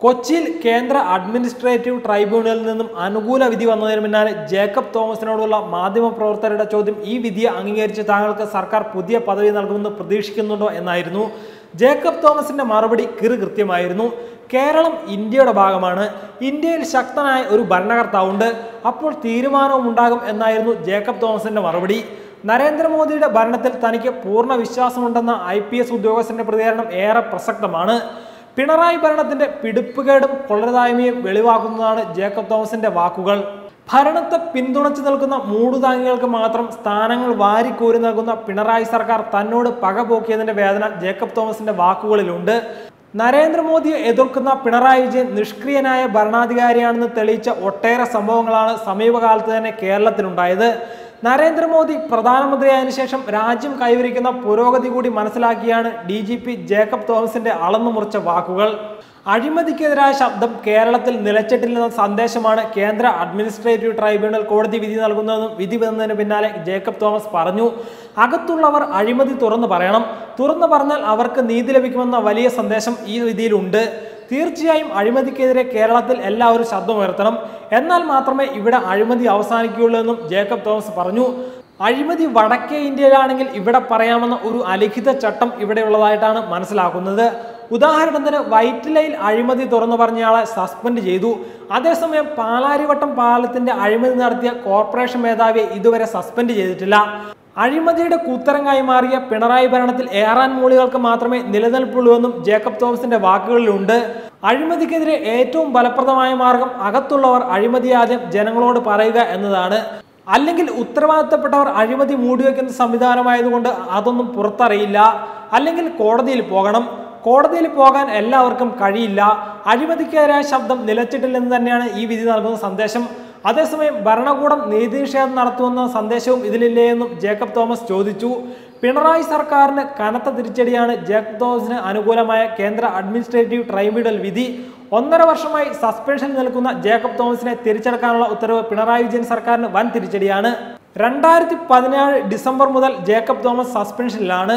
കൊച്ചിയിൽ കേന്ദ്ര അഡ്മിനിസ്ട്രേറ്റീവ് ട്രൈബ്യൂണലിൽ നിന്നും അനുകൂല വിധി വന്നതിന് പിന്നാലെ ജേക്കബ് തോമസിനോടുള്ള മാധ്യമപ്രവർത്തകരുടെ ചോദ്യം ഈ വിധിയെ അംഗീകരിച്ച് താങ്കൾക്ക് സർക്കാർ പുതിയ പദവി നൽകുമെന്ന് പ്രതീക്ഷിക്കുന്നുണ്ടോ എന്നായിരുന്നു ജേക്കബ് തോമസിന്റെ മറുപടി കിറു കൃത്യമായിരുന്നു കേരളം ഇന്ത്യയുടെ ഭാഗമാണ് ഇന്ത്യയിൽ ശക്തനായ ഒരു ഭരണകർത്താവുണ്ട് അപ്പോൾ തീരുമാനവും ഉണ്ടാകും എന്നായിരുന്നു ജേക്കബ് തോമസിന്റെ മറുപടി നരേന്ദ്രമോദിയുടെ ഭരണത്തിൽ തനിക്ക് പൂർണ്ണ വിശ്വാസമുണ്ടെന്ന ഐ പി എസ് ഉദ്യോഗസ്ഥന്റെ പ്രതികരണം ഏറെ പ്രസക്തമാണ് പിണറായി ഭരണത്തിന്റെ പിടിപ്പുകേടും കൊള്ളരുതായ്മയും വെളിവാക്കുന്നതാണ് ജേക്കബ് തോമസിന്റെ വാക്കുകൾ ഭരണത്തെ പിന്തുണച്ചു നിൽക്കുന്ന മൂടുതാങ്ങികൾക്ക് മാത്രം സ്ഥാനങ്ങൾ വാരിക്കോരി നൽകുന്ന പിണറായി സർക്കാർ തന്നോട് പകപോക്കിയതിന്റെ വേദന ജേക്കബ് തോമസിന്റെ വാക്കുകളിലുണ്ട് നരേന്ദ്രമോദിയെ എതിർക്കുന്ന പിണറായി വിജയൻ നിഷ്ക്രിയനായ ഭരണാധികാരിയാണെന്ന് തെളിയിച്ച ഒട്ടേറെ സംഭവങ്ങളാണ് സമീപകാലത്ത് തന്നെ കേരളത്തിലുണ്ടായത് നരേന്ദ്രമോദി പ്രധാനമന്ത്രിയായതിനു ശേഷം രാജ്യം കൈവരിക്കുന്ന പുരോഗതി കൂടി മനസ്സിലാക്കിയാണ് ഡി ജി പി ജേക്കബ് തോമസിന്റെ അളന്നു മുറിച്ച വാക്കുകൾ അഴിമതിക്കെതിരായ ശബ്ദം കേരളത്തിൽ നിലച്ചിട്ടില്ലെന്ന സന്ദേശമാണ് കേന്ദ്ര അഡ്മിനിസ്ട്രേറ്റീവ് ട്രൈബ്യൂണൽ കോടതി വിധി നൽകുന്നതെന്നും വിധി വന്നതിന് പിന്നാലെ ജേക്കബ് തോമസ് പറഞ്ഞു അകത്തുള്ളവർ അഴിമതി തുറന്നു പറയണം തുറന്നു പറഞ്ഞാൽ അവർക്ക് നീതി ലഭിക്കുമെന്ന വലിയ സന്ദേശം ഈ വിധിയിലുണ്ട് തീർച്ചയായും അഴിമതിക്കെതിരെ കേരളത്തിൽ എല്ലാവരും ശബ്ദമുയർത്തണം എന്നാൽ മാത്രമേ ഇവിടെ അഴിമതി അവസാനിക്കുകയുള്ളൂ എന്നും ജേക്കബ് തോമസ് പറഞ്ഞു അഴിമതി വടക്കേ ഇന്ത്യയിലാണെങ്കിൽ ഇവിടെ പറയാമെന്ന ഒരു അലിഖിത ചട്ടം ഇവിടെയുള്ളതായിട്ടാണ് മനസ്സിലാക്കുന്നത് ഉദാഹരണത്തിന് വൈറ്റിലയിൽ അഴിമതി തുറന്നു പറഞ്ഞയാളെ സസ്പെൻഡ് ചെയ്തു അതേസമയം പാലാരിവട്ടം പാലത്തിന്റെ അഴിമതി നടത്തിയ കോർപ്പറേഷൻ മേധാവിയെ ഇതുവരെ സസ്പെൻഡ് ചെയ്തിട്ടില്ല അഴിമതിയുടെ കൂത്തരങ്ങായി മാറിയ പിണറായി ഭരണത്തിൽ ഏറാൻ മൂളികൾക്ക് മാത്രമേ നിലനിൽപ്പുള്ളൂ എന്നും ജേക്കബ് തോമസിന്റെ വാക്കുകളിലുണ്ട് അഴിമതിക്കെതിരെ ഏറ്റവും ഫലപ്രദമായ മാർഗം അകത്തുള്ളവർ അഴിമതി ആദ്യം ജനങ്ങളോട് പറയുക എന്നതാണ് അല്ലെങ്കിൽ ഉത്തരവാദിത്തപ്പെട്ടവർ അഴിമതി മൂടിവെക്കുന്ന സംവിധാനമായതുകൊണ്ട് അതൊന്നും പുറത്തറിയില്ല അല്ലെങ്കിൽ കോടതിയിൽ പോകണം കോടതിയിൽ പോകാൻ എല്ലാവർക്കും കഴിയില്ല അഴിമതിക്കെതിരായ ശബ്ദം നിലച്ചിട്ടില്ലെന്ന് തന്നെയാണ് ഈ വിധി നൽകുന്ന സന്ദേശം അതേസമയം ഭരണകൂടം നീതിനിഷേധം നടത്തുമെന്ന സന്ദേശവും ഇതിലില്ലേ എന്നും ജേക്കബ് തോമസ് ചോദിച്ചു പിണറായി സർക്കാരിന് കനത്ത തിരിച്ചടിയാണ് ജേക്കബ് തോമസിന് അനുകൂലമായ കേന്ദ്ര അഡ്മിനിസ്ട്രേറ്റീവ് ട്രൈബ്യൂണൽ വിധി ഒന്നര വർഷമായി സസ്പെൻഷൻ നിൽക്കുന്ന ജേക്കബ് തോമസിനെ തിരിച്ചെടുക്കാനുള്ള ഉത്തരവ് പിണറായി വിജയൻ സർക്കാരിന് വൻ തിരിച്ചടിയാണ് രണ്ടായിരത്തി പതിനേഴ് ഡിസംബർ മുതൽ ജേക്കബ് തോമസ് സസ്പെൻഷനിലാണ്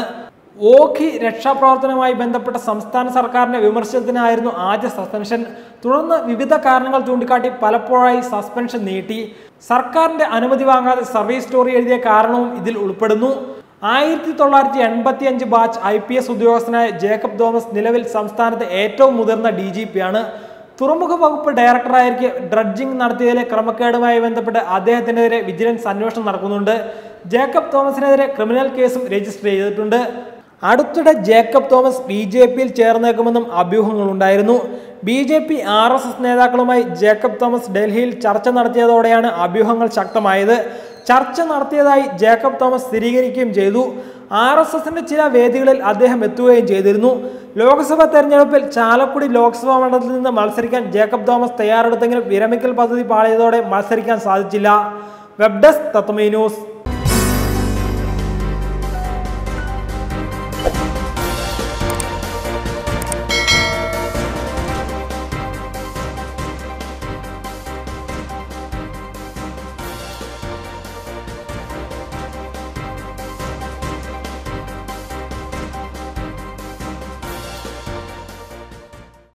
ഓഖി രക്ഷാപ്രവർത്തനവുമായി ബന്ധപ്പെട്ട സംസ്ഥാന സർക്കാരിന്റെ വിമർശനത്തിനായിരുന്നു ആദ്യ സസ്പെൻഷൻ തുടർന്ന് വിവിധ കാരണങ്ങൾ ചൂണ്ടിക്കാട്ടി പലപ്പോഴായി സസ്പെൻഷൻ നീട്ടി സർക്കാരിന്റെ അനുമതി വാങ്ങാതെ സർവീസ് സ്റ്റോറി എഴുതിയ കാരണവും ഇതിൽ ഉൾപ്പെടുന്നു ആയിരത്തി തൊള്ളായിരത്തി എൺപത്തി അഞ്ച് ബാച്ച് ഐ പി എസ് ഉദ്യോഗസ്ഥനായ ജേക്കബ് തോമസ് നിലവിൽ സംസ്ഥാനത്തെ ഏറ്റവും മുതിർന്ന ഡി ജി പി ആണ് തുറമുഖ വകുപ്പ് ഡയറക്ടറായിരിക്കെ ഡ്രഡ്ജിംഗ് നടത്തിയതിലെ ക്രമക്കേടുമായി ബന്ധപ്പെട്ട് അദ്ദേഹത്തിനെതിരെ വിജിലൻസ് അന്വേഷണം നടക്കുന്നുണ്ട് ജേക്കബ് തോമസിനെതിരെ ക്രിമിനൽ കേസും രജിസ്റ്റർ ചെയ്തിട്ടുണ്ട് അടുത്തിടെ ജേക്കബ് തോമസ് ബി ജെ പിയിൽ ചേർന്നേക്കുമെന്നും അഭ്യൂഹങ്ങളുണ്ടായിരുന്നു B J P R S S നേതാക്കളുമായി ജേക്കബ് തോമസ് ഡൽഹിയിൽ ചർച്ച നടത്തിയതോടെയാണ് അഭ്യൂഹങ്ങൾ ശക്തമായത് ചർച്ച നടത്തിയതായി ജേക്കബ് തോമസ് സ്ഥിരീകരിക്കുകയും ചെയ്തു ആർ എസ് എസിന്റെ ചില വേദികളിൽ അദ്ദേഹം എത്തുകയും ചെയ്തിരുന്നു ലോക്സഭാ തെരഞ്ഞെടുപ്പിൽ ചാലക്കുടി ലോക്സഭാ മണ്ഡലത്തിൽ നിന്ന് മത്സരിക്കാൻ ജേക്കബ് തോമസ് തയ്യാറെടുത്തെങ്കിലും വിരമിക്കൽ പദ്ധതി പാളിയതോടെ മത്സരിക്കാൻ സാധിച്ചില്ല വെബ് ഡെസ്ക് തത്വമേ ന്യൂസ്